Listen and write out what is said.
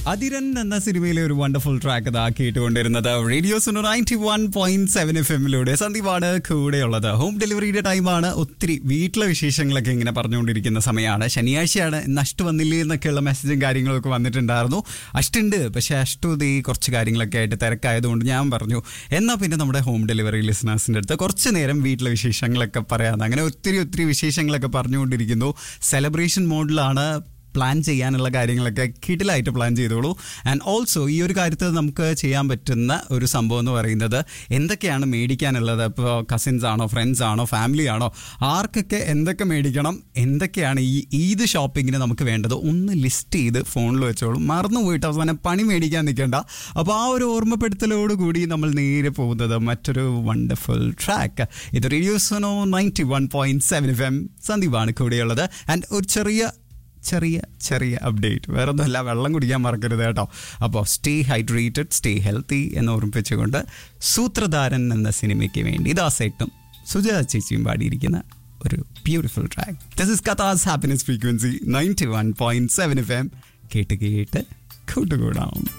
അതിരൻ എന്ന സിനിമയിലെ ഒരു വണ്ടർഫുൾ ട്രാക്ക് ഇതാ കേട്ടുകൊണ്ടിരുന്നത് radio Suno ninety one point seven F എമ്മിലൂടെ സന്ദീപാണ് കൂടെയുള്ളത് ഹോം ഡെലിവറിയുടെ ടൈമാണ് ഒത്തിരി വീട്ടിലെ വിശേഷങ്ങളൊക്കെ ഇങ്ങനെ പറഞ്ഞുകൊണ്ടിരിക്കുന്ന സമയമാണ് ശനിയാഴ്ചയാണ് ഇന്ന് അഷ്ടു വന്നില്ലേ എന്നൊക്കെയുള്ള മെസ്സേജും കാര്യങ്ങളൊക്കെ വന്നിട്ടുണ്ടായിരുന്നു അഷ്ടുണ്ട് പക്ഷേ അഷ്ടു ദേ കുറച്ച് കാര്യങ്ങളൊക്കെ ആയിട്ട് തിരക്കായതുകൊണ്ട് ഞാൻ പറഞ്ഞു എന്നാൽ പിന്നെ നമ്മുടെ ഹോം ഡെലിവറി ലിസണേഴ്സിൻ്റെ അടുത്ത് കുറച്ച് നേരം വീട്ടിലെ വിശേഷങ്ങളൊക്കെ പറയാമെന്ന് അങ്ങനെ ഒത്തിരി ഒത്തിരി വിശേഷങ്ങളൊക്കെ പറഞ്ഞുകൊണ്ടിരിക്കുന്നു സെലിബ്രേഷൻ മോഡിലാണ് പ്ലാൻ ചെയ്യാനുള്ള കാര്യങ്ങളൊക്കെ കിടിലായിട്ട് പ്ലാൻ ചെയ്തോളൂ ആൻഡ് ഓൾസോ ഈ ഒരു കാര്യത്തിൽ നമുക്ക് ചെയ്യാൻ പറ്റുന്ന ഒരു സംഭവം എന്ന് പറയുന്നത് എന്തൊക്കെയാണ് മേടിക്കാനുള്ളത് ഇപ്പോൾ കസിൻസ് ആണോ ഫ്രണ്ട്സ് ആണോ ഫാമിലി ആണോ ആർക്കൊക്കെ എന്തൊക്കെ മേടിക്കണം എന്തൊക്കെയാണ് ഈ ഈദ് ഷോപ്പിങ്ങിന് നമുക്ക് വേണ്ടത് ഒന്ന് ലിസ്റ്റ് ചെയ്ത് ഫോണിൽ വെച്ചോളും മറന്നു പോയിട്ട് അവസാനം പണി മേടിക്കാൻ നിൽക്കേണ്ട അപ്പോൾ ആ ഒരു ഓർമ്മപ്പെടുത്തലോട് കൂടി നമ്മൾ നേരെ പോകുന്നത് മറ്റൊരു വണ്ടർഫുൾ ട്രാക്ക് ഇത് റേഡിയോസനോ ninety one point seven F M സന്ദീപാണ് കൂടെയുള്ളത് ആൻഡ് ഒരു ചെറിയ ചെറിയ ചെറിയ അപ്ഡേറ്റ് വേറെ ഒന്നുമല്ല വെള്ളം കുടിക്കാൻ മറക്കരുത് കേട്ടോ അപ്പോൾ സ്റ്റേ ഹൈഡ്രേറ്റഡ് സ്റ്റേ ഹെൽത്തി എന്ന് ഓർമ്മിപ്പിച്ചുകൊണ്ട് സൂത്രധാരൻ എന്ന സിനിമയ്ക്ക് വേണ്ടി ദാസേട്ടും സുജാത ചേച്ചിയും പാടിയിരിക്കുന്ന ഒരു beautiful track this is Katha's happiness frequency ninety one point seven F M കേട്ട് കേട്ട് കൂട്ടുകൂടാം